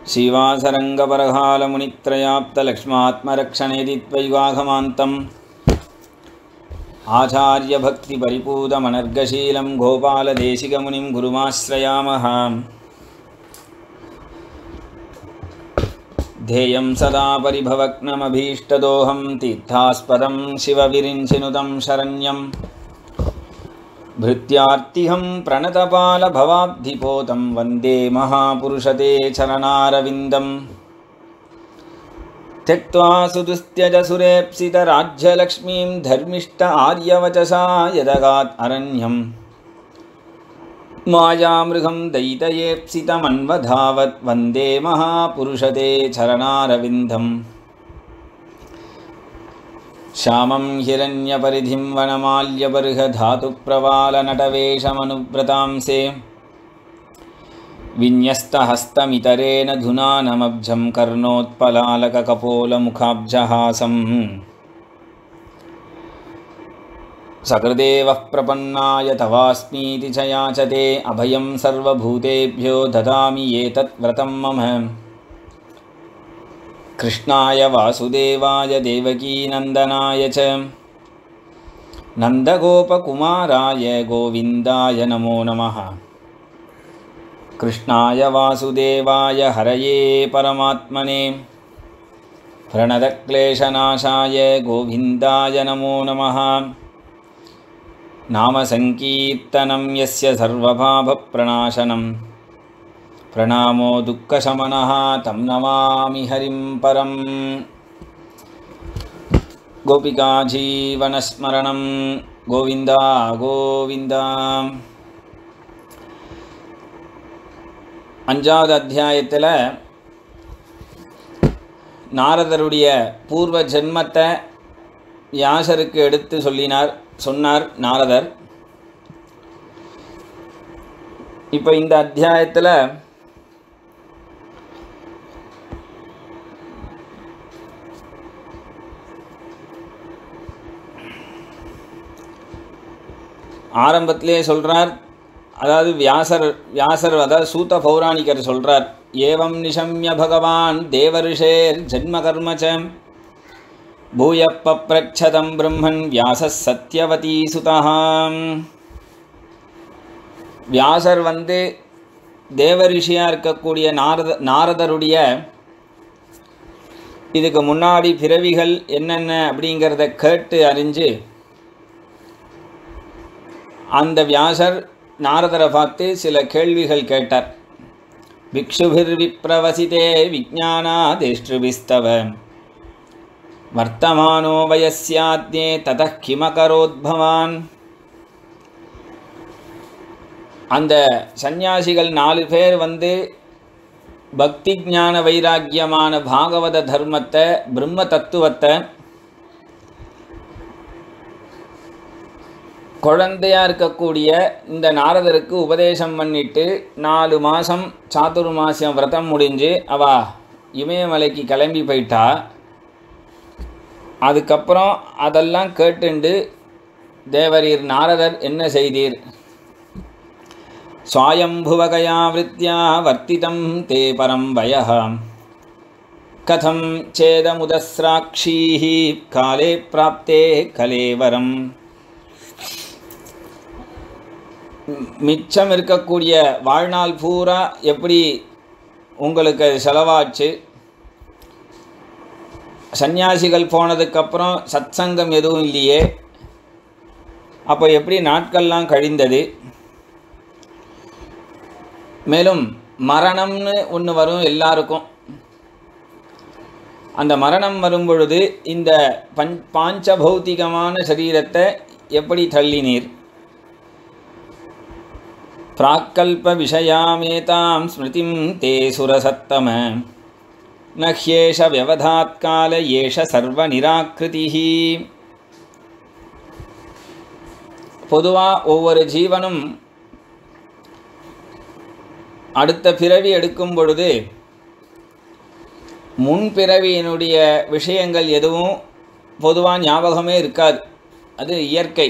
श्रीवासरङ्गपरहालमुनित्रयाप्तलक्ष्मात्मरक्षणेदि त्वैवाघमान्तम् आचार्यभक्तिपरिपूतमनर्गशीलं गोपालदेशिकमुनिं गुरुमाश्रयामः ध्येयं सदा परिभवग्नमभीष्टदोहं तीर्थास्पदं शिवविरिञ्चिनुतं शरण्यं भृत्यार्तिहं प्रणतपालभवाब्धिपोतं वन्दे महापुरुषते चरणारविन्दम् त्यक्त्वा सुदुस्त्यजसुरेप्सितराज्यलक्ष्मीं धर्मिष्ठ आर्यवचसा यदगात् अरण्यम् मायामृगं दयितयेप्सितमन्वधावत् वन्दे महापुरुषते चरणारविन्दम् श्यामं हिरण्यपरिधिं वनमाल्यबर्हधातुप्रवालनटवेशमनुव्रतांसे विन्यस्तहस्तमितरेण धुनानमब्जं कर्णोत्पलालककपोलमुखाब्जहासम् सकृदेवः प्रपन्नाय तवास्मीति च याचते अभयं सर्वभूतेभ्यो ददामि एतत् व्रतं मम कृष्णाय वासुदेवाय देवकीनन्दनाय च नन्दगोपकुमाराय गोविन्दाय नमो नमः कृष्णाय वासुदेवाय हरये परमात्मने प्रणतक्लेशनाशाय गोविन्दाय नमो नमः नामसङ्कीर्तनं यस्य सर्वभावप्रणाशनं प्रणामो दुःखशमनः तं नमामि हरिं परम् गोपिकाजीवनस्मरणं गोविन्दा गोविन्दा அஞ்சாவது அத்தியாயத்தில் நாரதருடைய பூர்வ ஜென்மத்தை வியாசருக்கு எடுத்து சொல்லினார் சொன்னார் நாரதர் இப்போ இந்த அத்தியாயத்தில் ஆரம்பத்திலே சொல்கிறார் அதாவது வியாசர் வியாசர் அதாவது சூத்த பௌராணிகர் சொல்கிறார் ஏவம் நிஷம்ய பகவான் தேவரிஷேர் ஜென்மகர்மச்சம் பூயப்பப்ரச்சதம் பிரம்மன் வியாச சத்யவதி சுதகாம் வியாசர் வந்து தேவரிஷியாக இருக்கக்கூடிய நாரத நாரதருடைய இதுக்கு முன்னாடி பிறவிகள் என்னென்ன அப்படிங்கிறத கேட்டு அறிஞ்சு அந்த வியாசர் நாரதரை பார்த்து சில கேள்விகள் கேட்டார் பிக்ஷுபிர் விப்ரவசிதே விஜானாதிஷ்டுபிஸ்தவ வர்த்தமானோ வயசியாத்யே தத கிமகரோத் பவான் அந்த சந்நியாசிகள் நாலு பேர் வந்து பக்தி ஞான வைராக்கியமான பாகவத தர்மத்தை பிரம்ம தத்துவத்தை குழந்தையாக இருக்கக்கூடிய இந்த நாரதருக்கு உபதேசம் பண்ணிட்டு நாலு மாதம் சாதுர்மாசியம் விரதம் முடிஞ்சு அவா இமயமலைக்கு கிளம்பி போயிட்டா அதுக்கப்புறம் அதெல்லாம் கேட்டுண்டு தேவரீர் நாரதர் என்ன செய்தீர் சுவாயம்புவகயா விருத்தியா வர்த்திதம் தே பரம் வய கதம் சேதமுதஸ்ராட்சீஹி காலே பிராப்தே கலேவரம் மிச்சம் இருக்கக்கூடிய வாழ்நாள் பூரா எப்படி உங்களுக்கு செலவாச்சு சந்நியாசிகள் போனதுக்கப்புறம் சத்சங்கம் எதுவும் இல்லையே அப்போ எப்படி நாட்கள்லாம் கழிந்தது மேலும் மரணம்னு ஒன்று வரும் எல்லாருக்கும் அந்த மரணம் வரும் பொழுது இந்த பஞ் பாஞ்சபௌத்திகமான சரீரத்தை எப்படி தள்ளினீர் प्राक्कल्पविषयामेतां स्मृतिं ते सुरसत्तम न ह्येष व्यवधात्काल एष सर्वनिराकृतिः பொதுவாக ஒவ்வொரு ஜீவனும் அடுத்த பிறவி எடுக்கும் பொழுது முன்பிறவியினுடைய விஷயங்கள் எதுவும் பொதுவாக ஞாபகமே இருக்காது அது இயற்கை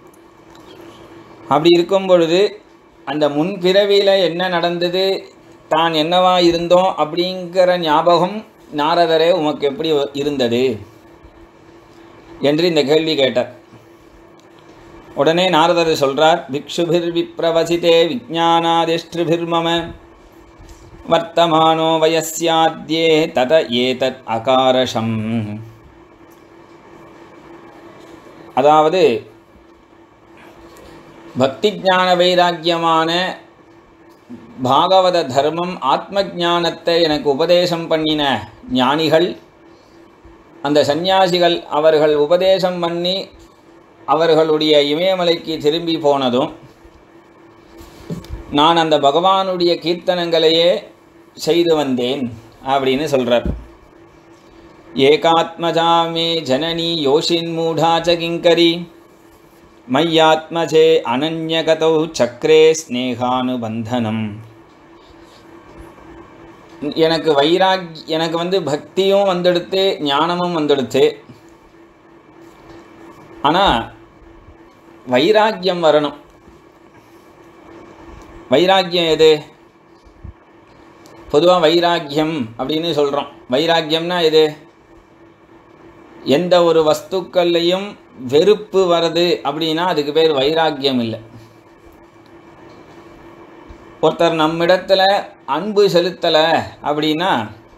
அப்படி இருக்கும் பொழுது அந்த முன்பிறவியில் என்ன நடந்தது தான் என்னவா இருந்தோம் அப்படிங்கிற ஞாபகம் நாரதரே உமக்கு எப்படி இருந்தது என்று இந்த கேள்வி கேட்டார் உடனே நாரதர் சொல்றார் பிக்ஷுபிர் விப்ரவசிதே விஜானாதிஷ்டிருபிர்மம வர்த்தமானோ வயஸ்யாத்யே தத ஏதத் அகாரஷம் அதாவது பக்தி ஞான வைராக்கியமான பாகவத தர்மம் ஆத்ம ஞானத்தை எனக்கு உபதேசம் பண்ணின ஞானிகள் அந்த சந்நியாசிகள் அவர்கள் உபதேசம் பண்ணி அவர்களுடைய இமயமலைக்கு திரும்பி போனதும் நான் அந்த பகவானுடைய கீர்த்தனங்களையே செய்து வந்தேன் அப்படின்னு சொல்கிறார் ஏகாத்மஜாமே ஜனனி யோஷின் மூடாச்ச கிங்கரி மையாத்மஜே அனன்யகதௌ சக்கரே ஸ்னேகானுபந்தனம் எனக்கு வைராக் எனக்கு வந்து பக்தியும் வந்துடுத்து ஞானமும் வந்துடுத்து ஆனால் வைராக்கியம் வரணும் வைராக்கியம் எது பொதுவாக வைராக்கியம் அப்படின்னு சொல்கிறோம் வைராக்கியம்னா எது எந்த ஒரு வஸ்துக்கள்லையும் வெறுப்பு வருது அப்படின்னா அதுக்கு பேர் வைராக்கியம் இல்லை ஒருத்தர் நம்மிடத்தில் அன்பு செலுத்தலை அப்படின்னா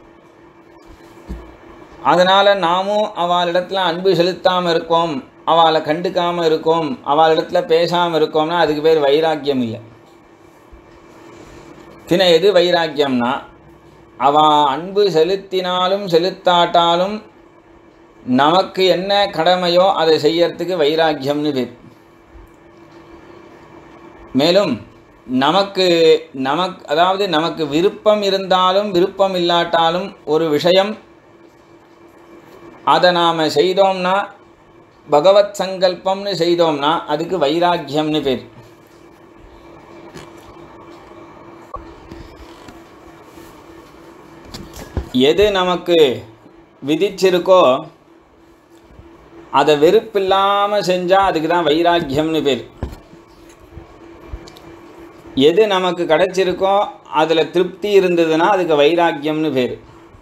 அதனால் நாமும் அவளிடத்தில் அன்பு செலுத்தாமல் இருக்கோம் அவளை கண்டுக்காமல் இருக்கோம் அவளிடத்துல பேசாமல் இருக்கோம்னா அதுக்கு பேர் வைராக்கியம் இல்லை பின்ன எது வைராக்கியம்னா அவ அன்பு செலுத்தினாலும் செலுத்தாட்டாலும் நமக்கு என்ன கடமையோ அதை செய்யறதுக்கு வைராக்கியம்னு பேர் மேலும் நமக்கு நமக்கு அதாவது நமக்கு விருப்பம் இருந்தாலும் விருப்பம் இல்லாட்டாலும் ஒரு விஷயம் அதை நாம் செய்தோம்னா பகவத் சங்கல்பம்னு செய்தோம்னா அதுக்கு வைராக்கியம்னு பேர் எது நமக்கு விதிச்சிருக்கோ அதை வெறுப்பில்லாமல் செஞ்சால் அதுக்கு தான் வைராக்கியம்னு பேர் எது நமக்கு கிடைச்சிருக்கோ அதில் திருப்தி இருந்ததுன்னா அதுக்கு வைராக்கியம்னு பேர்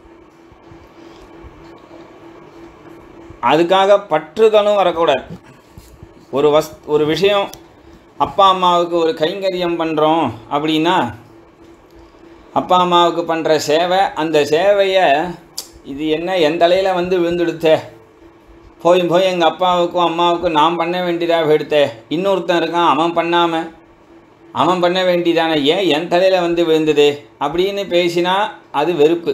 அதுக்காக பற்றுதலும் வரக்கூடாது ஒரு வஸ் ஒரு விஷயம் அப்பா அம்மாவுக்கு ஒரு கைங்கரியம் பண்ணுறோம் அப்படின்னா அப்பா அம்மாவுக்கு பண்ணுற சேவை அந்த சேவையை இது என்ன என் தலையில் வந்து விழுந்துடுத்தே போய் போய் எங்கள் அப்பாவுக்கும் அம்மாவுக்கும் நான் பண்ண வேண்டியதாக எடுத்தே இன்னொருத்தன் இருக்கான் அவன் பண்ணாமல் அவன் பண்ண வேண்டியதானே ஏன் என் தலையில் வந்து விழுந்தது அப்படின்னு பேசினா அது வெறுப்பு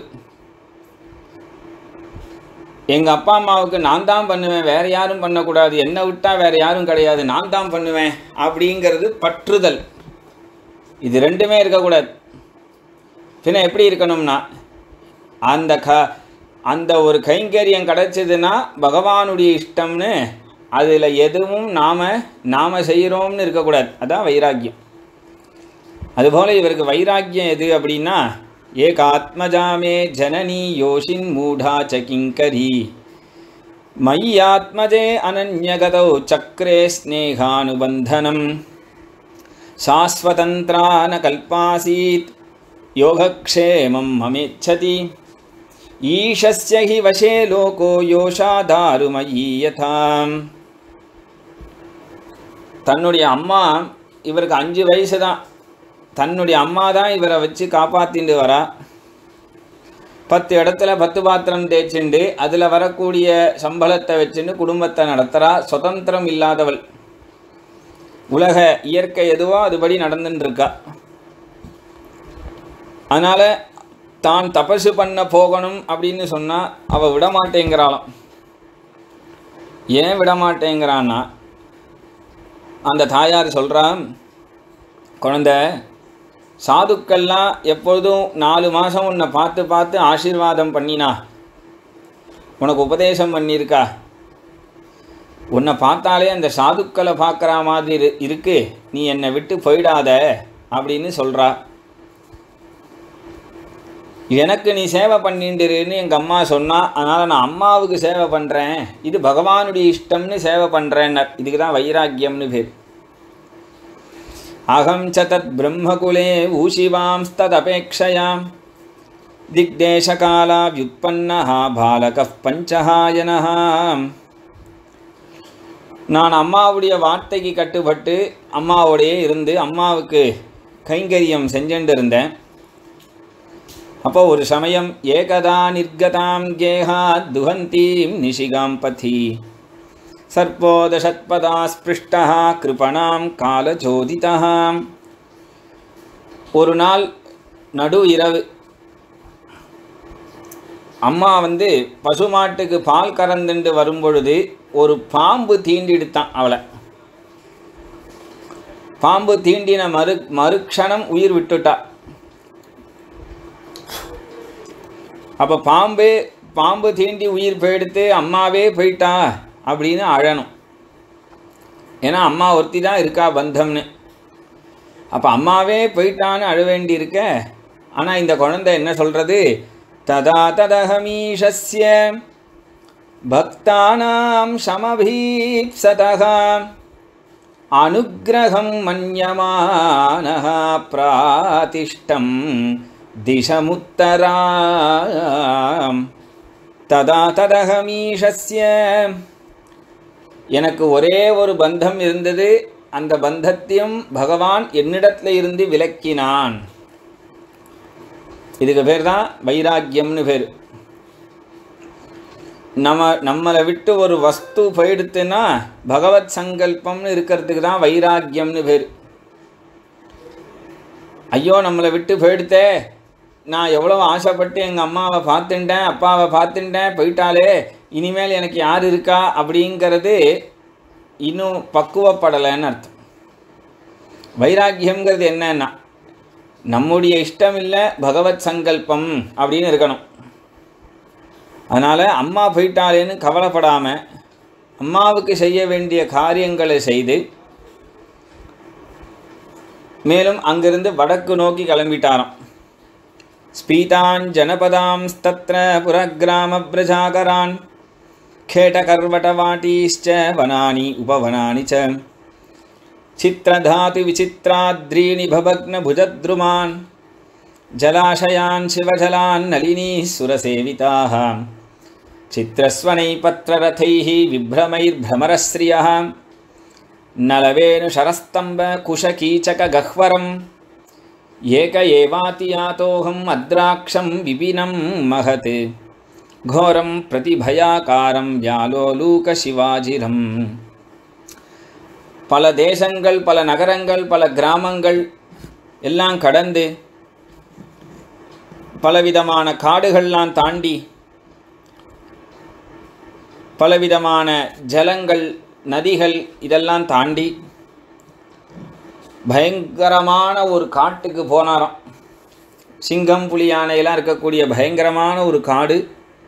எங்கள் அப்பா அம்மாவுக்கு நான் தான் பண்ணுவேன் வேறு யாரும் பண்ணக்கூடாது என்னை விட்டால் வேறு யாரும் கிடையாது நான் தான் பண்ணுவேன் அப்படிங்கிறது பற்றுதல் இது ரெண்டுமே இருக்கக்கூடாது பின்ன எப்படி இருக்கணும்னா அந்த க அந்த ஒரு கைங்கரியம் கிடச்சிதுன்னா பகவானுடைய இஷ்டம்னு அதில் எதுவும் நாம் நாம் செய்கிறோம்னு இருக்கக்கூடாது அதான் வைராக்கியம் அதுபோல் இவருக்கு வைராக்கியம் எது அப்படின்னா ஏகாத்மஜாமே ஜனனி யோஷின் மூடா சகிங்கரி மய்யாத்மஜே அனன்யகதௌ சக்கரே ஸ்னேகானுபந்தனம் சாஸ்வதந்திரான கல்பாசீத் யோகக்ஷேமம் மமேச்சதி ஈஷஸ்ய ஹி வசே லோகோ யோஷாதாருமயீ யதாம் தன்னுடைய அம்மா இவருக்கு அஞ்சு வயசு தான் தன்னுடைய அம்மா தான் இவரை வச்சு காப்பாற்றிட்டு வரா பத்து இடத்துல பத்து பாத்திரம் தேய்ச்சிண்டு அதில் வரக்கூடிய சம்பளத்தை வச்சுட்டு குடும்பத்தை நடத்துகிறா சுதந்திரம் இல்லாதவள் உலக இயற்கை எதுவோ அதுபடி நடந்துட்டு இருக்கா அதனால் தான் தபசு பண்ண போகணும் அப்படின்னு சொன்னால் அவள் விடமாட்டேங்கிறாளாம் ஏன் விடமாட்டேங்கிறான்னா அந்த தாயார் சொல்கிறான் குழந்த சாதுக்கள்லாம் எப்பொழுதும் நாலு மாதம் உன்னை பார்த்து பார்த்து ஆசீர்வாதம் பண்ணினா உனக்கு உபதேசம் பண்ணியிருக்கா உன்னை பார்த்தாலே அந்த சாதுக்களை பார்க்குற மாதிரி இரு இருக்கு நீ என்னை விட்டு போயிடாத அப்படின்னு சொல்கிறா எனக்கு நீ சேவை பண்ணிட்டுருன்னு எங்கள் அம்மா சொன்னா அதனால் நான் அம்மாவுக்கு சேவை பண்ணுறேன் இது பகவானுடைய இஷ்டம்னு சேவை பண்ணுறேன்னர் இதுக்கு தான் வைராக்கியம்னு பேர் अहं च तद्ब्रह्मकुले ऊशिवांस्तदपेक्षया दिग्देशकालाव्युत्पन्नः बालकः पञ्चहायनः நான் அம்மாவுடைய வார்த்தைக்கு கட்டுப்பட்டு அம்மாவோடையே இருந்து அம்மாவுக்கு கைங்கரியம் செஞ்சுட்டு இருந்தேன் அப்போ ஒரு சமயம் ஏகதா நிர்கதாம் கேகா துகந்தீம் நிஷிகாம் பதி சர்ப்போதஷத்பதா ஸ்பிருஷ்டா கிருபணாம் காலச்சோதிதா ஒரு நாள் நடு இரவு அம்மா வந்து பசுமாட்டுக்கு பால் கறந்துண்டு வரும்பொழுது ஒரு பாம்பு தீண்டிடுத்தான் அவளை பாம்பு தீண்டின மறு மறுக்ஷணம் உயிர் விட்டுட்டா அப்போ பாம்பு பாம்பு தீண்டி உயிர் போயிடுத்து அம்மாவே போயிட்டா அப்படின்னு அழணும் ஏன்னா அம்மா ஒருத்தி தான் இருக்கா பந்தம்னு அப்போ அம்மாவே போயிட்டான்னு அழ வேண்டியிருக்க ஆனால் இந்த குழந்தை என்ன சொல்கிறது ததா ததகமீஷஸ்ய பக்தானாம் சமபீப்சதः அனுகிரகம் மன்யமானः பிராதிஷ்டம் திசமுத்தராம் ததா ததகமீஷஸ்ய எனக்கு ஒரே ஒரு பந்தம் இருந்தது அந்த பந்தத்தையும் பகவான் என்னிடத்துல இருந்து விலக்கினான் இதுக்கு பேர் தான் வைராக்கியம்னு பேர் நம்ம நம்மளை விட்டு ஒரு வஸ்து போயிடுத்துன்னா பகவத் சங்கல்பம்னு இருக்கிறதுக்கு தான் வைராக்கியம்னு பேர் ஐயோ நம்மளை விட்டு போயிடுத்தே நான் எவ்வளோ ஆசைப்பட்டு எங்கள் அம்மாவை பார்த்துட்டேன் அப்பாவை பார்த்துட்டேன் போயிட்டாலே இனிமேல் எனக்கு யார் இருக்கா அப்படிங்கிறது இன்னும் பக்குவப்படலைன்னு அர்த்தம் வைராக்கியம்ங்கிறது என்னன்னா நம்முடைய இஷ்டம் இல்லை பகவத் சங்கல்பம் அப்படின்னு இருக்கணும் அதனால் அம்மா போயிட்டாலேன்னு கவலைப்படாமல் அம்மாவுக்கு செய்ய வேண்டிய காரியங்களை செய்து மேலும் அங்கிருந்து வடக்கு நோக்கி கிளம்பிட்டாராம் ஸ்பீதான் ஜனபதாம்ஸ்தத்ர புரகிராமப்ரஜாகரான் खेटकर्वटवाटीश्च वनानि उपवनानि च चित्रधातुविचित्राद्रीणि भवग्नभुजद्रुमान् जलाशयान् शिवजलान् नलिनीः सुरसेविताः चित्रस्वनैपत्ररथैः विभ्रमैर्भ्रमरश्रियः नलवेणुशरस्तम्भकुशकीचकगह्वरम् एक एवातियातोऽहम् अद्राक्षं विपिनं महत् घोरं प्रतिभयाकारं व्यालोलूकशिवाजिरम् பல தேசங்கள் பல நகரங்கள் பல கிராமங்கள் எல்லாம் கடந்து பலவிதமான காடுகள்லாம் தாண்டி பலவிதமான ஜலங்கள் நதிகள் இதெல்லாம் தாண்டி பயங்கரமான ஒரு காட்டுக்கு போனாராம் சிங்கம் புலி யானையெல்லாம் இருக்கக்கூடிய பயங்கரமான ஒரு காடு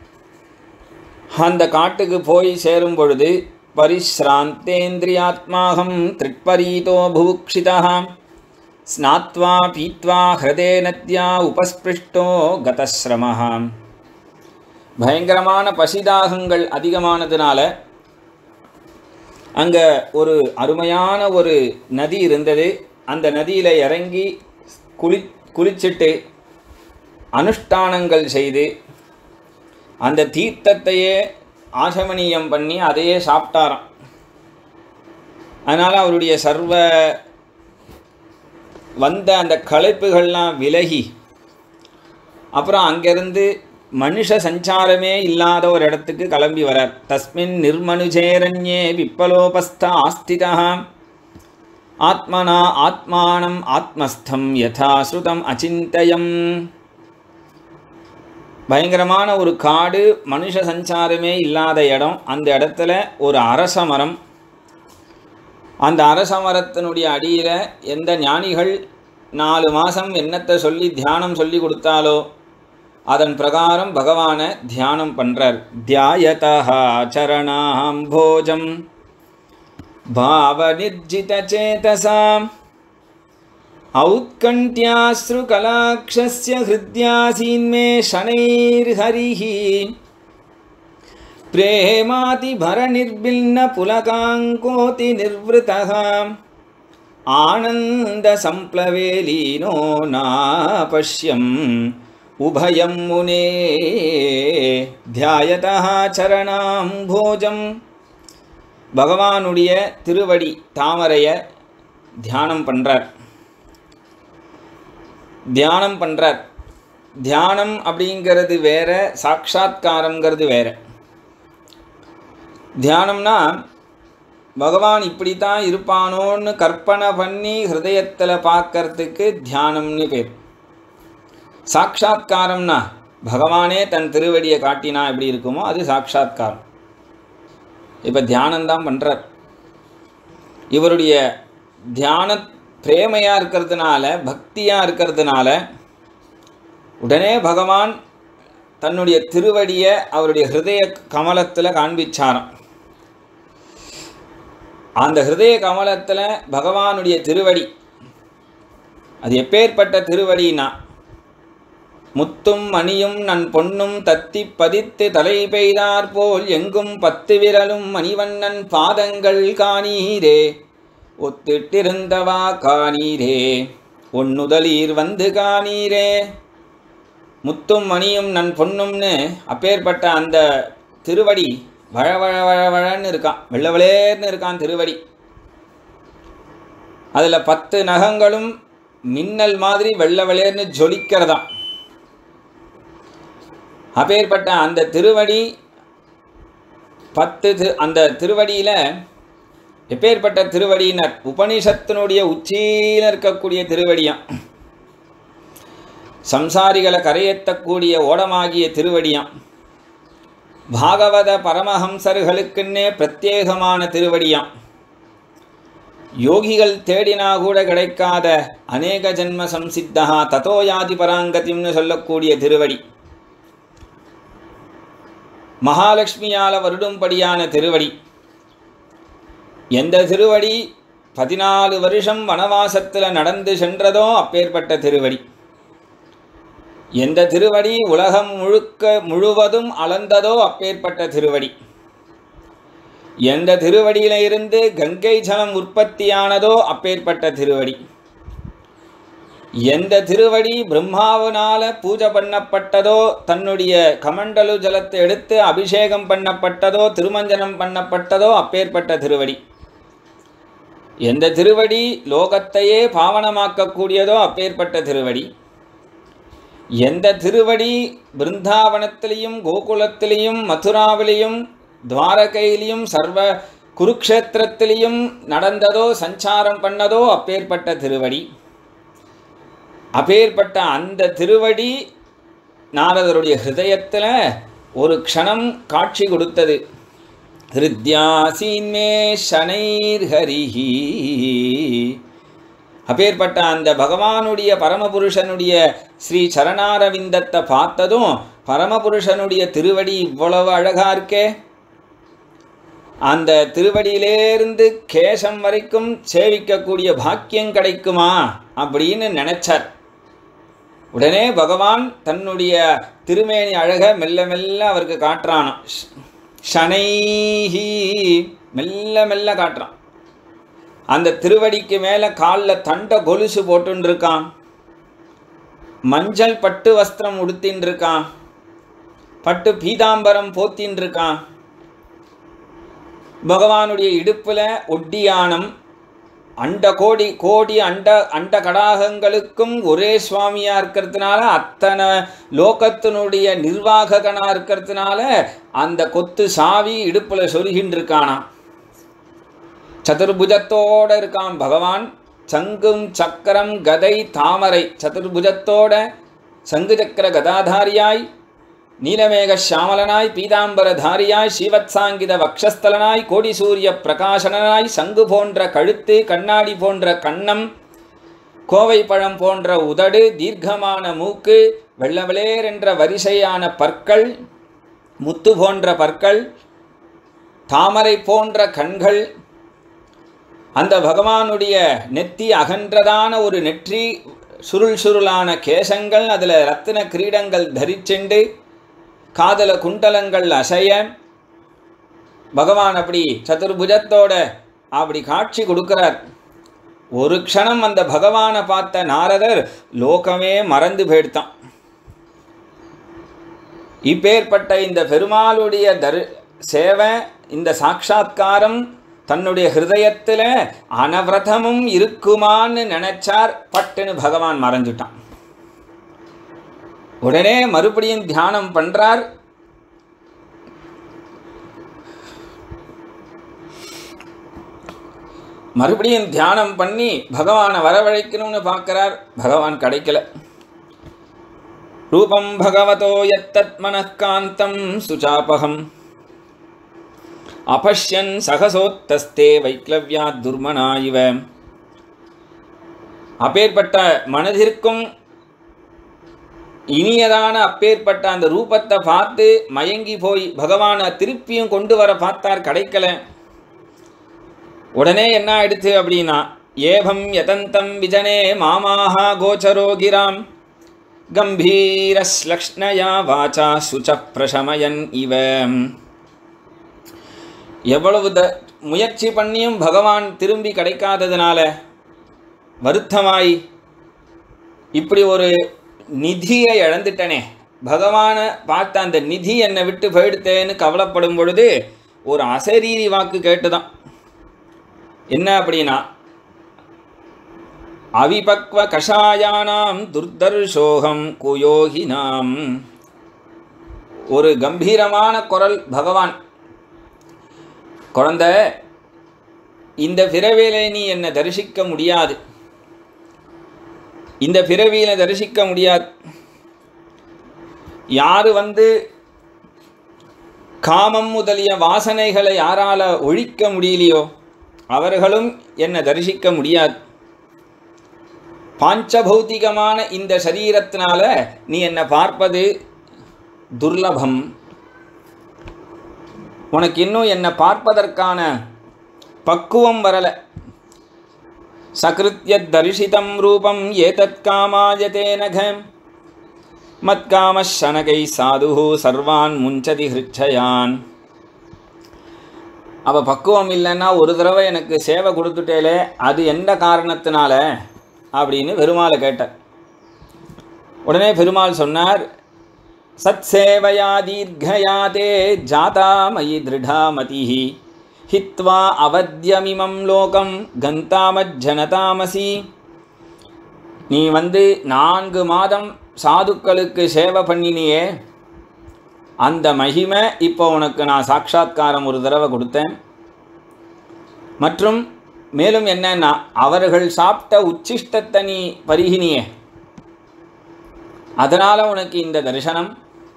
அந்த காட்டுக்கு போய் சேரும் பொழுது பரிஸ்ராந்தேந்திரியாத்மாகம் திரிட்பரீதோ புபுக்ஷிதா ஸ்நாத்வா பீத்வா ஹிருதே நத்யா உபஸ்பிருஷ்டோ கதஸ்ரமஹ பயங்கரமான பசிதாகங்கள் அதிகமானதுனால அங்கே ஒரு அருமையான ஒரு நதி இருந்தது அந்த நதியில் இறங்கி குளி குளிச்சிட்டு அனுஷ்டானங்கள் செய்து அந்த தீர்த்தத்தையே ஆசமனியம் பண்ணி அதையே சாப்பிட்டாராம் அதனால் அவருடைய சர்வ வந்த அந்த களைப்புகள்லாம் விலகி அப்புறம் அங்கேருந்து மனுஷ சஞ்சாரமே இல்லாத ஒரு இடத்துக்கு கிளம்பி வரார் தஸ்மின் நிர்மனுஜேரண்யே விப்பலோபஸ்த ஆஸ்திதா ஆத்மனா ஆத்மானம் ஆத்மஸ்தம் யதா ஸ்ருதம் அச்சிந்தயம் பயங்கரமான ஒரு காடு மனுஷ சஞ்சாரமே இல்லாத இடம் அந்த இடத்துல ஒரு அரச மரம் அந்த அரச மரத்தினுடைய அடியில் எந்த ஞானிகள் நாலு மாதம் என்னத்தை சொல்லி தியானம் சொல்லி கொடுத்தாலோ அதன் பிரகாரம் பகவானை தியானம் பண்ணுறார் தியாயதா சரணாம்போஜம் பாவநிர்ஜித சேதசாம் औत्कण्ठ्याश्रुकलाक्षस्य हृद्यासीन्मे शनैर्हरिः प्रेमातिभरनिर्भिन्नपुलकाङ्कोतिनिर्वृतः ஆனந்த சம்ப்ளவே லீனோ நாபஷ்யம் உபயம் முனே தியாயதா சரணாம் போஜம் பகவானுடைய திருவடி தாமரைய தியானம் பண்ணுறார் தியானம் பண்ணுறார் தியானம் அப்படிங்கிறது வேற சாட்சாத்காரங்கிறது வேற தியானம்னா பகவான் இப்படி தான் இருப்பானோன்னு கற்பனை பண்ணி ஹிருதயத்தில் பார்க்கறதுக்கு தியானம்னு பேர் சாட்சாத்காரம்னா பகவானே தன் திருவடியை காட்டினா எப்படி இருக்குமோ அது சாட்சாத்காரம் இப்போ தியானம்தான் பண்ணுறார் இவருடைய தியான பிரேமையாக இருக்கிறதுனால பக்தியாக இருக்கிறதுனால உடனே பகவான் தன்னுடைய திருவடியை அவருடைய ஹிருதய கமலத்தில் காண்பிச்சாராம் அந்த ஹிருதய கமலத்தில் பகவானுடைய திருவடி அது எப்பேற்பட்ட திருவடினா முத்தும் மணியும் நன் பொன்னும் தத்தி பதித்து தலை பெய்தார் போல் எங்கும் பத்து விரலும் மணிவண்ணன் பாதங்கள் காணீரே ஒத்திட்டிருந்தவா காணீரே ஒன்னுதலீர் வந்து காணீரே முத்தும் மணியும் நன் பொன்னும்னு அப்பேற்பட்ட அந்த திருவடி வழ வழ வழ வழன்னு இருக்கான் வெள்ளவளேர்னு இருக்கான் திருவடி அதில் பத்து நகங்களும் மின்னல் மாதிரி வெள்ளை வெளேர்னு ஜொலிக்கிறதாம் அப்பேற்பட்ட அந்த திருவடி பத்து தி- அந்த திருவடியில் எப்பேற்பட்ட திருவடியினர் உபனிஷத்தினுடைய உச்சியில் இருக்கக்கூடிய திருவடியாம் சம்சாரிகளை கரையேற்றக்கூடிய ஓடமாகிய திருவடியாம் பாகவத பரமஹம்சர்களுக்குன்னே பிரத்யேகமான திருவடியாம் யோகிகள் தேடினா கூட கிடைக்காத அநேக ஜென்ம சம்சித்தா ததோ யாதி பராங்கதிம்னு சொல்லக்கூடிய திருவடி மகாலட்சுமியால் வருடும்படியான திருவடி எந்த திருவடி பதினாலு வருஷம் வனவாசத்தில் நடந்து சென்றதோ அப்பேற்பட்ட திருவடி எந்த திருவடி உலகம் முழுக்க முழுவதும் அளந்ததோ அப்பேற்பட்ட திருவடி எந்த திருவடியில இருந்து கங்கை ஜலம் உற்பத்தியானதோ அப்பேற்பட்ட திருவடி எந்த திருவடி பிரம்மாவினால பூஜை பண்ணப்பட்டதோ தன்னுடைய கமண்டலு ஜலத்தை எடுத்து அபிஷேகம் பண்ணப்பட்டதோ திருமஞ்சனம் பண்ணப்பட்டதோ அப்பேற்பட்ட திருவடி எந்த திருவடி லோகத்தையே பாவனமாக்கக்கூடியதோ அப்பேற்பட்ட திருவடி எந்த திருவடி பிருந்தாவனத்திலையும் கோகுலத்திலையும் மதுராவிலையும் துவாரகையிலையும் சர்வ குருக்ஷேத்திரத்திலையும் நடந்ததோ சஞ்சாரம் பண்ணதோ அப்பேற்பட்ட திருவடி அப்பேற்பட்ட அந்த திருவடி நாரதருடைய ஹிருதயத்தில் ஒரு க்ஷணம் காட்சி கொடுத்தது ஹிருத்யாசீன்மே சனைர்ஹரிஹி அப்பேற்பட்ட அந்த பகவானுடைய பரமபுருஷனுடைய ஸ்ரீ சரணாரவிந்தத்தை பார்த்ததும் பரமபுருஷனுடைய திருவடி இவ்வளவு அழகா இருக்கே அந்த திருவடியிலேருந்து கேசம் வரைக்கும் சேவிக்கக்கூடிய பாக்கியம் கிடைக்குமா அப்படின்னு நினைச்சார் உடனே பகவான் தன்னுடைய திருமேனி அழக மெல்ல மெல்ல அவருக்கு காட்டுறானாம் ஷனைஹி மெல்ல மெல்ல காட்டுறான் அந்த திருவடிக்கு மேலே காலில் தண்ட கொலுசு போட்டுன்னு இருக்கான் மஞ்சள் பட்டு வஸ்திரம் உடுத்தின்னு இருக்கான் பட்டு பீதாம்பரம் போத்தின்னு இருக்கான் பகவானுடைய இடுப்பில் ஒட்டியானம் அண்ட கோடி கோடி அண்ட அண்ட கடாகங்களுக்கும் ஒரே சுவாமியா இருக்கிறதுனால அத்தனை லோகத்தினுடைய நிர்வாககனா இருக்கிறதுனால அந்த கொத்து சாவி இடுப்புல சொருகின்னு இருக்கானாம் சதுர்புஜத்தோட இருக்கான் பகவான் சங்கும் சக்கரம் கதை தாமரை சதுர்புஜத்தோட சங்கு சக்கர கதாதாரியாய் நீலமேக சாமலனாய் பீதாம்பரதாரியாய் ஸ்ரீவத்சாங்கித வக்ஷஸ்தலனாய் கோடி சூரிய பிரகாசனாய் சங்கு போன்ற கழுத்து கண்ணாடி போன்ற கன்னம் கோவை பழம் போன்ற உதடு தீர்க்கமான மூக்கு வெள்ளவெளேர் என்ற வரிசையான பற்கள் முத்து போன்ற பற்கள் தாமரை போன்ற கண்கள் அந்த பகவானுடைய நெத்தி அகன்றதான ஒரு நெற்றி சுருள் சுருளான கேசங்கள் அதில் ரத்தின கிரீடங்கள் தரிச்செண்டு காதல குண்டலங்கள் அசைய பகவான் அப்படி சதுர்புஜத்தோட அப்படி காட்சி கொடுக்கிறார் ஒரு க்ஷணம் அந்த பகவானை பார்த்த நாரதர் லோகமே மறந்து போயிடுத்தான் இப்பேற்பட்ட இந்த பெருமாளுடைய தரு சேவை இந்த சாட்சா்காரம் தன்னுடைய ஹிருதயத்தில் அனவிரதமும் இருக்குமான்னு நினைச்சார் பட்டுன்னு பகவான் மறைஞ்சுட்டான் உடனே மறுபடியும் தியானம் பண்றார் மறுபடியும் தியானம் பண்ணி பகவானை வரவழைக்கணும்னு பார்க்கிறார் பகவான் கிடைக்கல ரூபம் பகவதோ எத்தத் மனக்காந்தம் சுச்சாபகம் அபஷ்யன் சகசோத்தஸ்தே வைக்லவ்யா துர்மனா இவ அப்பேற்பட்ட மனதிற்கும் இனியதான அப்பேற்பட்ட அந்த ரூபத்தை பார்த்து மயங்கி போய் பகவானை திருப்பியும் கொண்டு வர பார்த்தார் கிடைக்கல உடனே என்ன ஆயிடுச்சு அப்படின்னா ஏபம் யதந்தம் விஜனே மாமாஹா கோச்சரோகிராம் கம்பீரஸ்லக்ஷ்ணயா வாச்சா சுச்ச பிரசமயன் இவ எவ்வளவு த முயற்சி பண்ணியும் பகவான் திரும்பி கிடைக்காததுனால வருத்தமாய் இப்படி ஒரு நிதியை இழந்துட்டனே பகவானை பார்த்த அந்த நிதி என்னை விட்டு போயிடுத்தேன்னு கவலைப்படும் பொழுது ஒரு அசரீரி வாக்கு கேட்டுதான் என்ன அப்படின்னா அவிபக்வ கஷாயானாம் துர்தர்ஷோகம் குயோகினாம் ஒரு கம்பீரமான குரல் பகவான் குழந்த இந்த பிறவியில நீ என்னை தரிசிக்க முடியாது இந்த பிறவியில தரிசிக்க முடியாது யாரு வந்து காமம் முதலிய வாசனைகளை யாரால ஒழிக்க முடியலையோ அவர்களும் என்னை தரிசிக்க முடியாது பாஞ்சபௌத்திகமான இந்த சரீரத்தினால நீ என்னை பார்ப்பது துர்லபம் உனக்கு இன்னும் என்னை பார்ப்பதற்கான பக்குவம் வரலை சகிருத்தியத் தரிசிதம் ரூபம் ஏதத் காமாயதே நகம் மத்காமஷனகை சாது சர்வான் முஞ்சதி ஹிருச்சயான் அவ பக்குவம் இல்லைன்னா ஒரு தடவை எனக்கு சேவை கொடுத்துட்டேலே அது எந்த காரணத்தினால அப்படின்னு பெருமாளை கேட்டார் உடனே பெருமாள் சொன்னார் சத் சேவையா தீர்க்கயா தே ஜாதா மயி திருடா மதிஹி ஹித்வா அவத்தியமிமம் லோகம் கந்தாமஜ்ஜனதாமசி நீ வந்து நான்கு மாதம் சாதுக்களுக்கு சேவை பண்ணினியே அந்த மகிமை இப்போ உனக்கு நான் சாட்சாத்காரம் ஒரு தடவை கொடுத்தேன் மற்றும் மேலும் என்னன்னா அவர்கள் சாப்பிட்ட உச்சிஷ்டத்தை நீ பருகினியே அதனால் உனக்கு இந்த தரிசனம்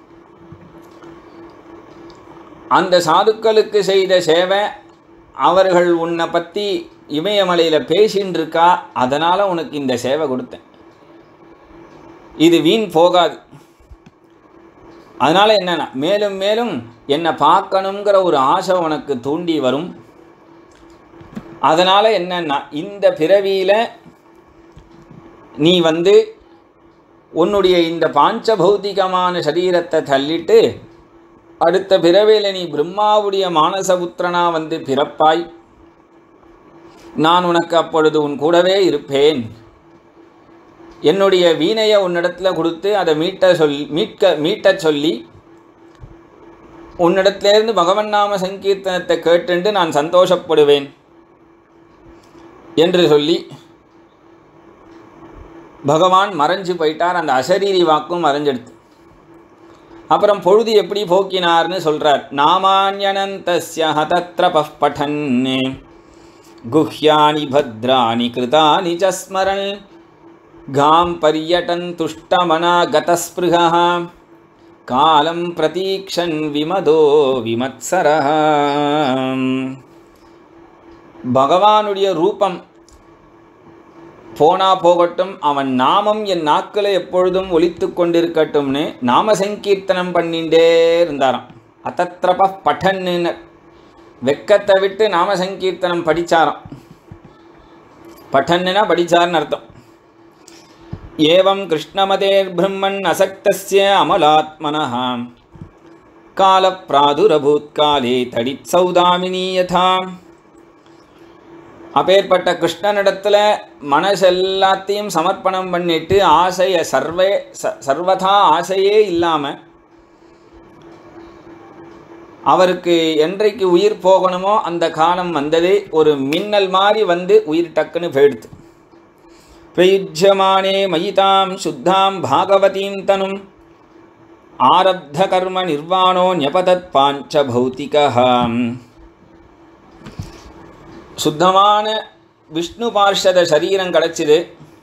அந்த சாதுக்களுக்கு செய்த சேவை அவர்கள் உன்னை பற்றி இமயமலையில் பேசின்னு இருக்கா அதனால் உனக்கு இந்த சேவை கொடுத்தேன் இது வீண் போகாது அதனால் என்னென்னா மேலும் மேலும் என்னை பார்க்கணுங்கிற ஒரு ஆசை உனக்கு தூண்டி வரும் அதனால் என்னன்னா இந்த பிறவியில் நீ வந்து உன்னுடைய இந்த பாஞ்சபௌத்திகமான சரீரத்தை தள்ளிட்டு அடுத்த பிறவியில் நீ பிரம்மாவுடைய மானசபுத்திரனா வந்து பிறப்பாய் நான் உனக்கு அப்பொழுது உன் கூடவே இருப்பேன் என்னுடைய வீணையை உன்னிடத்தில் கொடுத்து அதை மீட்ட சொல் மீட்க மீட்டச் சொல்லி உன்னிடத்திலேருந்து பகவன் நாம சங்கீர்த்தனத்தை கேட்டுண்டு நான் சந்தோஷப்படுவேன் என்று சொல்லி பகவான் மறைஞ்சு போயிட்டார் அந்த அசரீரி வாக்கும் மறைஞ்செடுத்து அப்புறம் பொழுது எப்படி போக்கினார்னு சொல்றார் நாமான்யனந்தஸ்ய ஹதத்ர பட்டன் குஹ்யானி பத்ராணி கிருதானி ச ஸ்மரன் காம் பரியட்டன் துஷ்டமனா கதஸ்பிருகா காலம் பிரதீக்ஷன் விமதோ விமத்சரா பகவானுடைய ரூபம் போனா போகட்டும் அவன் நாமம் என் நாக்கில் எப்பொழுதும் ஒலித்து கொண்டிருக்கட்டும்னு நாம சங்கீர்த்தனம் பண்ணிண்டே இருந்தாராம் அத்தத்ரப பட்டன்னு வெக்கத்தை விட்டு நாம சங்கீர்த்தனம் படிச்சாராம் பட்டன்னுனா படிச்சார்னு அர்த்தம் ஏவம் கிருஷ்ணமதேர் பிரம்மன் அசக்தஸ்ய அமலாத்மனः கால பிராதுரபூத் காலே தடித் சௌதாமினி யதா அப்பேற்பட்ட கிருஷ்ணனிடத்தில் மனசு எல்லாத்தையும் சமர்ப்பணம் பண்ணிட்டு ஆசையை சர்வே ச சர்வதா ஆசையே இல்லாமல் அவருக்கு என்றைக்கு உயிர் போகணுமோ அந்த காலம் வந்தது ஒரு மின்னல் மாதிரி வந்து உயிர் டக்குன்னு போயிடுது பிரயுஜ்யமானே மயிதாம் சுத்தாம் பாகவதீம் தனும் ஆரப்த கர்ம நிர்வாணோ ஞபதத் பாஞ்ச பௌத்திகாம் சுத்தமான விஷ்ணு பார்ஷத சரீரம் கிடச்சிது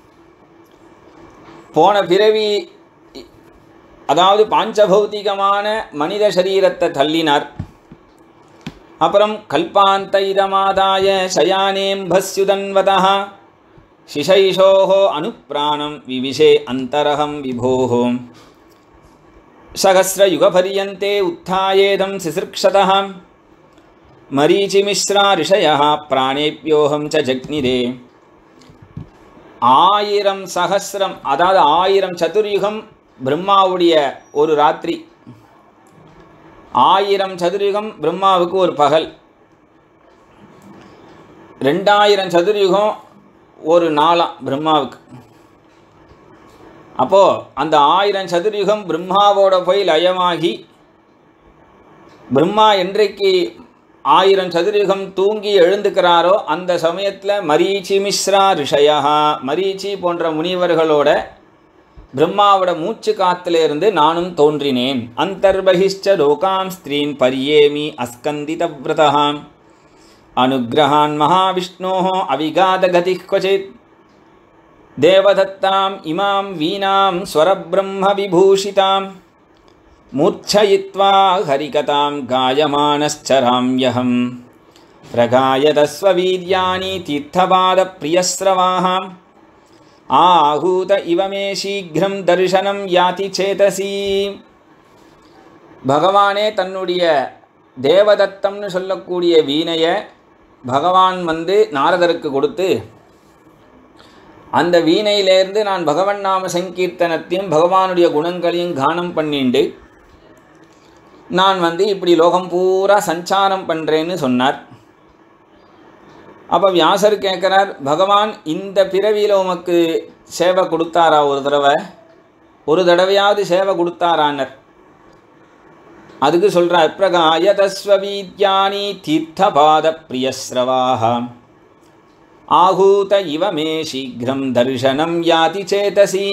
போன பிறவி அதாவது பாஞ்சபௌத்திகமான மனித சரீரத்தை தள்ளினார் அப்புறம் கல்பாந்த இதமாதாய சயானேம்பஸ்யுதன்வதா சிசைஷோஹோ அனுப்பிராணம் விவிஷே அந்தரகம் விபோஹோ சகசிரயுகபரியந்தே உத்தாயேதம் சிசிர்க்ஷதः மரீச்சிமிஸ்ரா ரிஷயः பிராணேப்யோகம் ச ஜக்னிதே ஆயிரம் சகசிரம் அதாவது ஆயிரம் சதுர்யுகம் பிரம்மாவுடைய ஒரு ராத்திரி ஆயிரம் சதுர்யுகம் பிரம்மாவுக்கு ஒரு பகல் ரெண்டாயிரம் சதுர்யுகம் ஒரு நாளாம் பிரம்மாவுக்கு அப்போது அந்த ஆயிரம் சதுர்யுகம் பிரம்மாவோட போய் லயமாகி பிரம்மா என்றைக்கு ஆயிரம் சதுரயுகம் தூங்கி எழுந்துக்கிறாரோ அந்த சமயத்தில் மரீச்சி மிஸ்ரா ரிஷயா மரீச்சி போன்ற முனிவர்களோட பிரம்மாவோட மூச்சு காத்திலிருந்து நானும் தோன்றினேன் அந்தர்பகிஷ்ட லோகாம் ஸ்திரீன் பரியேமி அஸ்கந்தித விரதாம் அனுகிரகான் மகாவிஷ்ணோ அவிகாதகதி क्वचित् தேவதத்தாம் இமாம் வீணாம் ஸ்வரபிரம்ம விபூஷிதாம் மூர்ச்சயித்வா ஹரிகதாம் காயமானश्चराम्यहं प्रगायतस्ववीर्याणि तीर्थपादप्रियस्रवाः आहूत इव मे शीघ्रं தரிசனம் யாதி சேதசி பகவானே தன்னுடைய தேவதத்தம்னு சொல்லக்கூடிய வீணையை பகவான் வந்து நாரதருக்கு கொடுத்து அந்த வீணையிலேருந்து நான் பகவன் நாம சங்கீர்த்தனத்தையும் பகவானுடைய குணங்களையும் கானம் பண்ணிண்டு நான் வந்து இப்படி லோகம் பூரா சஞ்சாரம் பண்ணுறேன்னு சொன்னார் அப்போ வியாசர் கேட்குறார் பகவான் இந்த பிறவியில் உமக்கு சேவை கொடுத்தாரா ஒரு தடவை ஒரு தடவையாவது சேவை கொடுத்தாரான்னர் அதுக்கு சொல்கிறார் பிரகாயதஸ்வவீத்யானி தீர்த்தபாத பிரியஸ்ரவாக ஆகூத இவ மே சீக்கிரம் தரிசனம் யாதி சேதசி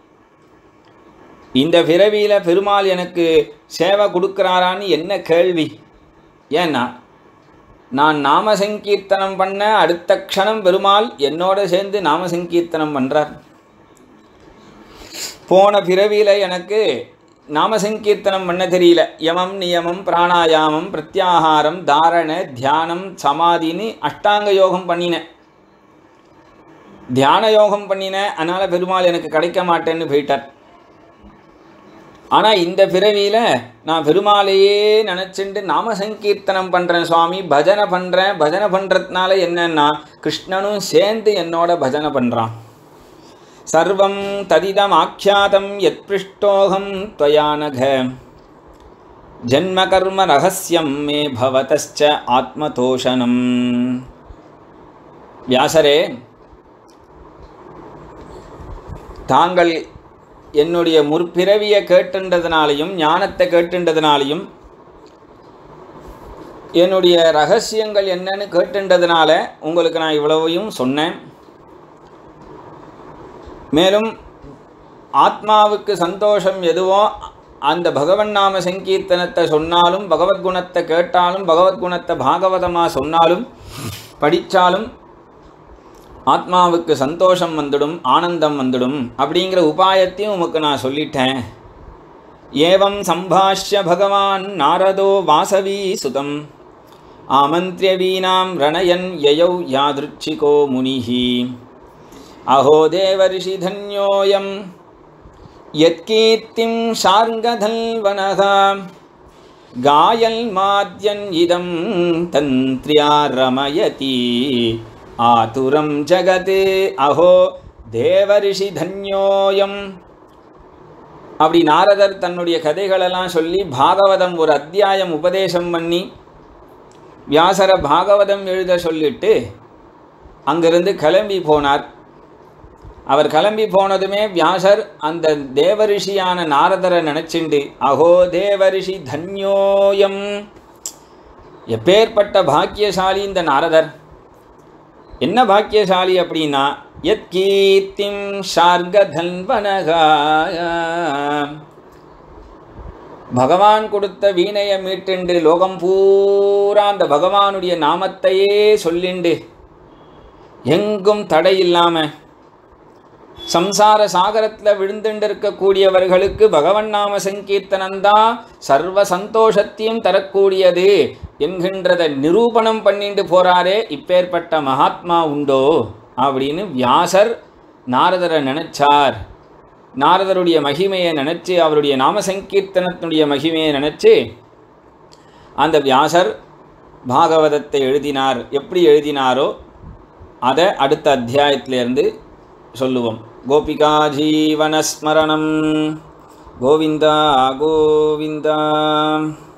இந்த பிறவியில் பெருமாள் எனக்கு சேவை கொடுக்குறாரான்னு என்ன கேள்வி ஏன்னா நான் நாம சங்கீர்த்தனம் பண்ண அடுத்த க்ஷணம் பெருமாள் என்னோட சேர்ந்து நாம சங்கீர்த்தனம் பண்ணுறார் போன பிறவியில் எனக்கு நாம சங்கீர்த்தனம் பண்ண தெரியல யமம் நியமம் பிராணாயாமம் பிரத்யாகாரம் தாரண தியானம் சமாதின்னு அஷ்டாங்க யோகம் பண்ணினேன் தியான யோகம் பண்ணினேன் அதனால் பெருமாள் எனக்கு கிடைக்க மாட்டேன்னு போயிட்டார் ஆனால் இந்த பிறவியில் நான் பெருமாளையே நினச்சிண்டு நாம சங்கீர்த்தனம் பண்ணுறேன் சுவாமி பஜனை பண்ணுறேன் பஜனை பண்ணுறதுனால என்னன்னா கிருஷ்ணனும் சேர்ந்து என்னோட பஜனை பண்ணுறான் சர்வம் ததிதம் ஆக்கியாதம் எத் பிருஷ்டோகம் त्वयानघ ஜன்ம கர்ம ரகசியம் மே பவதச்ச ஆத்மதோஷனம் வியாசரே தாங்கள் என்னுடைய முற்பிறவியை கேட்டுன்றதுனாலையும் ஞானத்தை கேட்டுன்றதுனாலையும் என்னுடைய ரகசியங்கள் என்னன்னு கேட்டுன்றதுனால உங்களுக்கு நான் இவ்வளவையும் சொன்னேன் மேலும் ஆத்மாவுக்கு சந்தோஷம் எதுவோ அந்த பகவன் நாம சங்கீர்த்தனத்தை சொன்னாலும் பகவத்குணத்தை கேட்டாலும் பகவத்குணத்தை பாகவதமாக சொன்னாலும் படித்தாலும் ஆத்மாவுக்கு சந்தோஷம் வந்துடும் ஆனந்தம் வந்துடும் அப்படிங்கிற உபாயத்தையும் உமக்கு நான் சொல்லிட்டேன் ஏவம் சம்பாஷ்ய பகவான் நாரதோ வாசவி சுதம் ஆமந்திரிய வீணாம் ரணயன் யயௌ யாதிருச்சிகோ முனிஹி அஹோ தேவரிஷி தன்யோயம் யத்கீர்த்திம் ஷார்ங்கதல்வனகா காயல் மாத்யன் இதம் தந்த்ரியா ரமயதி ஆதுரம் ஜகத் அஹோ தேவரிஷி தன்யோயம் அப்படி நாரதர் தன்னுடைய கதைகளெல்லாம் சொல்லி பாகவதம் ஒரு அத்தியாயம் உபதேசம் பண்ணி வியாசர பாகவதம் எழுத சொல்லிட்டு அங்கிருந்து கிளம்பி போனார் அவர் கிளம்பி போனதுமே வியாசர் அந்த தேவரிஷியான நாரதரை நினைச்சுண்டு அகோ தேவரிஷி தன்யோயம் எப்பேற்பட்ட பாக்கியசாலி இந்த நாரதர் என்ன பாக்கியசாலி அப்படின்னா யத் கீர்த்திம் ஷார்கதன்வனகா பகவான் கொடுத்த வீணையை மீட்டுண்டு லோகம் பூரா அந்த பகவானுடைய நாமத்தையே சொல்லிண்டு எங்கும் தடை இல்லாமல் சம்சார சாகரத்தில் விழுந்துண்டு இருக்கக்கூடியவர்களுக்கு பகவன் நாம சங்கீர்த்தனம்தான் சர்வ சந்தோஷத்தையும் தரக்கூடியது என்கின்றத நிரூபணம் பண்ணிட்டு போறாரே இப்பேற்பட்ட மகாத்மா உண்டோ அப்படின்னு வியாசர் நாரதரை நினைச்சார் நாரதருடைய மகிமையை நினச்சி அவருடைய நாம சங்கீர்த்தனத்தினுடைய மகிமையை நினச்சி அந்த வியாசர் பாகவதத்தை எழுதினார் எப்படி எழுதினாரோ அதை அடுத்த அத்தியாயத்திலேருந்து சொல்லுவோம் கோபிகா ஜீவனஸ்மரணம் கோவிந்தா கோவிந்தா